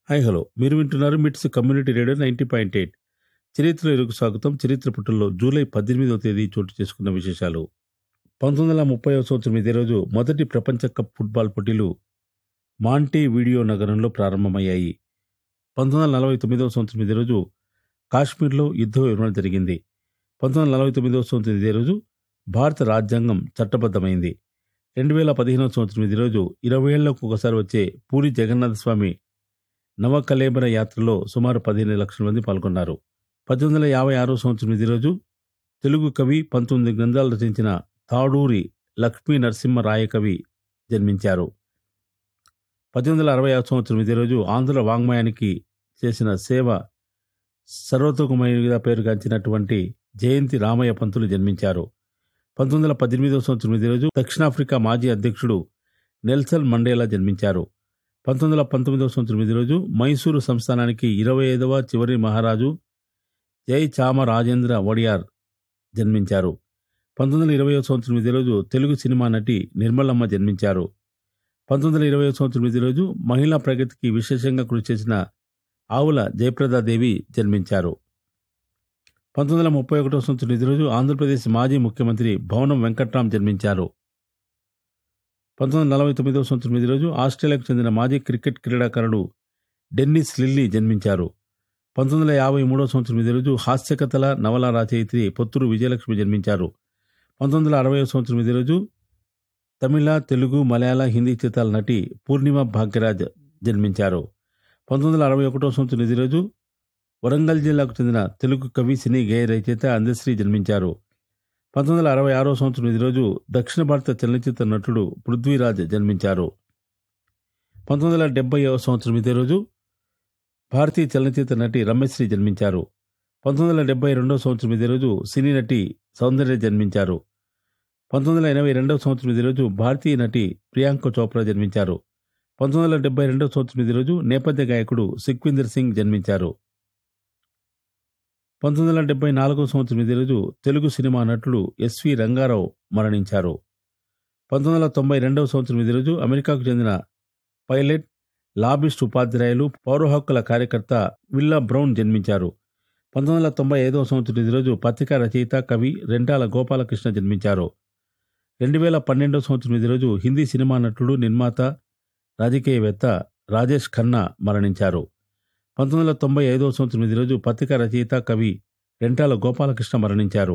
hi hello మీరు వింటున్నారు MITS community radio ninety point eight చరిత్ర ఎరుకు స్వాగతం చరిత్ర పుటల్లో జూలై పద్దెనిమిదవ తేదీ చోటు చేసుకున్న విశేషాలు పంతొమ్మిది వందల ముప్పై సంవత్సరం ఇదే రోజు మొదటి ప్రపంచ కప్ ఫుట్బాల్ పోటీలు మాంటే వీడియో నగరంలో ప్రారంభమయ్యాయి పంతొమ్మిది వందల నలభై తొమ్మిదవ సంవత్సరం ఇదే రోజు కాశ్మీర్లో యుద్ధ వివరణ జరిగింది పంతొమ్మిది వందల నలభై తొమ్మిదవ సంవత్సరం ఇదే రోజు భారత రాజ్యాంగం చట్టబద్ధమైంది రెండు వేల పదిహేనవ సంవత్సరం ఇదే రోజు ఇరవై ఏళ్లకు ఒకసారి వచ్చే పూరి జగన్నాథ స్వామి నవకలేబర యాత్రలో సుమారు పదిహేను లక్షల మంది పాల్గొన్నారు పద్దెనిమిది వందల యాభై ఆరో సంవత్సరం ఇదే రోజు తెలుగు కవి పంతొమ్మిది గ్రంథాలు రచించిన తాడూరి లక్ష్మీ నరసింహ రాయ కవి జన్మించారు పద్దెనిమిది వందల అరవై ఆరు సంవత్సరం ఇదే రోజు ఆంధ్ర వాంగ్మయానికి చేసిన సేవ సర్వతోకమైనగా పేరుగాంచినటువంటి జయంతి రామయ్య పంతులు జన్మించారు పంతొమ్మిది వందల పద్దెనిమిదవ సంవత్సరం ఇదే రోజు దక్షిణాఫ్రికా మాజీ అధ్యక్షుడు నెల్సన్ మండేలా జన్మించారు పంతొమ్మిది వందల పంతొమ్మిదవ సంవత్సరం ఇదే రోజు మైసూరు సంస్థానానికి ఇరవై ఐదవ చివరి మహారాజు జై చామ రాజేంద్ర వడియార్ జన్మించారు పంతొమ్మిది వందల ఇరవై సంవత్సరం ఇదే రోజు తెలుగు సినిమా నటి నిర్మలమ్మ జన్మించారు పంతొమ్మిది వందల ఇరవై సంవత్సరం ఇదే రోజు మహిళా ప్రగతికి విశేషంగా కృషి చేసిన ఆవుల జయప్రదాదేవి జన్మించారు పంతొమ్మిది వందల ముప్పై ఒకటో సంవత్సరం ఇదే రోజు ఆంధ్రప్రదేశ్ మాజీ ముఖ్యమంత్రి భవనం వెంకట్రామ్ జన్మించారు పంతొమ్మిది వందల నలభై తొమ్మిదవ సంవత్సరం ఇదే రోజు ఆస్ట్రేలియాకు చెందిన మాజీ క్రికెట్ క్రీడాకారుడు డెన్నిస్ లిల్లీ జన్మించారు పంతొమ్మిది వందల యాభై మూడవ సంవత్సరం ఇదే రోజు హాస్యకథల నవల రచయిత్రి పొత్తూరు విజయలక్ష్మి జన్మించారు పంతొమ్మిది వందల అరవై సంవత్సరం ఇదే రోజు తమిళ తెలుగు మలయాళ హిందీ చిత్రాల నటి పూర్ణిమ భాగ్యరాజ్ జన్మించారు పంతొమ్మిది వందల అరవై ఒకటో సంవత్సరం ఇదే రోజు వరంగల్ జిల్లాకు చెందిన తెలుగు కవి సినీ గేయ రచయిత అందశ్రీ జన్మించారు పంతొమ్మిది వందల అరవై ఆరో సంవత్సరం ఇదే రోజు దక్షిణ భారత చలనచిత్ర నటుడు పృథ్వీరాజ్ జన్మించారు పంతొమ్మిది వందల డెబ్బై సంవత్సరం ఇదే రోజు భారతీయ చలనచిత్ర నటి రమేశ్రీ జన్మించారు పంతొమ్మిది వందల డెబ్బై రెండవ సంవత్సరం ఇదే రోజు సినీ నటి సౌందర్య జన్మించారు పంతొమ్మిది వందల ఎనభై రెండవ సంవత్సరం ఇదే రోజు భారతీయ నటి ప్రియాంక చోప్రా జన్మించారు పంతొమ్మిది వందల డెబ్బై రెండవ సంవత్సరం ఇదే రోజు నేపథ్య గాయకుడు సుఖ్వీందర్ సింగ్ జన్మించారు పంతొమ్మిది వందల డెబ్బై నాలుగవ సంవత్సరం ఇదే రోజు తెలుగు సినిమా నటుడు ఎస్వి రంగారావు మరణించారు పంతొమ్మిది వందల తొంభై రెండవ సంవత్సరం ఇదే రోజు అమెరికాకు చెందిన పైలట్ లాబిస్ట్ ఉపాధ్యాయులు పౌర హక్కుల కార్యకర్త విల్లా బ్రౌన్ జన్మించారు పంతొమ్మిది వందల తొంభై ఐదవ సంవత్సరం ఇదే రోజు పత్రికా రచయిత కవి రెంటాల గోపాలకృష్ణ జన్మించారు రెండు వేల పన్నెండవ సంవత్సరం ఇదే రోజు హిందీ సినిమా నటుడు నిర్మాత రాజకీయవేత్త రాజేష్ ఖన్నా మరణించారు పంతొమ్మిది వందల తొంభై ఐదవ సంవత్సరం ఇదే రోజు పత్రికా రచయిత కవి రెంటాల గోపాలకృష్ణ మరణించారు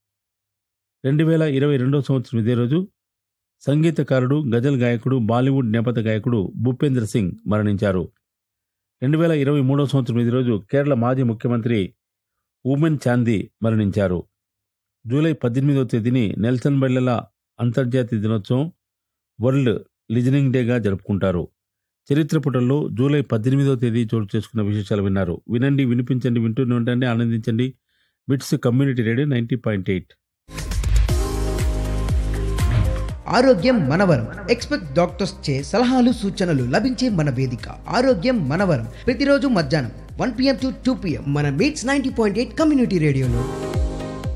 రెండు వేల ఇరవై రెండవ సంవత్సరం ఇదే రోజు సంగీతకారుడు గజల్ గాయకుడు బాలీవుడ్ నేపథ్య గాయకుడు భూపేంద్ర సింగ్ మరణించారు రెండు వేల ఇరవై మూడవ సంవత్సరం ఇదే రోజు కేరళ మాజీ ముఖ్యమంత్రి ఊమెన్ చాందీ మరణించారు జూలై పద్దెనిమిదవ తేదీని నెల్సన్ బెల్లెల అంతర్జాతీయ దినోత్సవం వరల్డ్ లిజనింగ్ డేగా జరుపుకుంటారు చరిత్ర పుటల్లో జూలై పద్దెనిమిదవ తేదీ చోటు చేసుకున్న విశేషాలు విన్నారు వినండి వినిపించండి వింటూనే ఉండండి ఆనందించండి BITS community radio ninety point eight ఆరోగ్యం మనవరం ఎక్స్పెక్ట్ డాక్టర్స్ చే సలహాలు సూచనలు లభించే మన వేదిక ఆరోగ్యం మనవరం ప్రతిరోజు మధ్యాహ్నం one PM to two PM మన MITS ninety point eight community రేడియోలో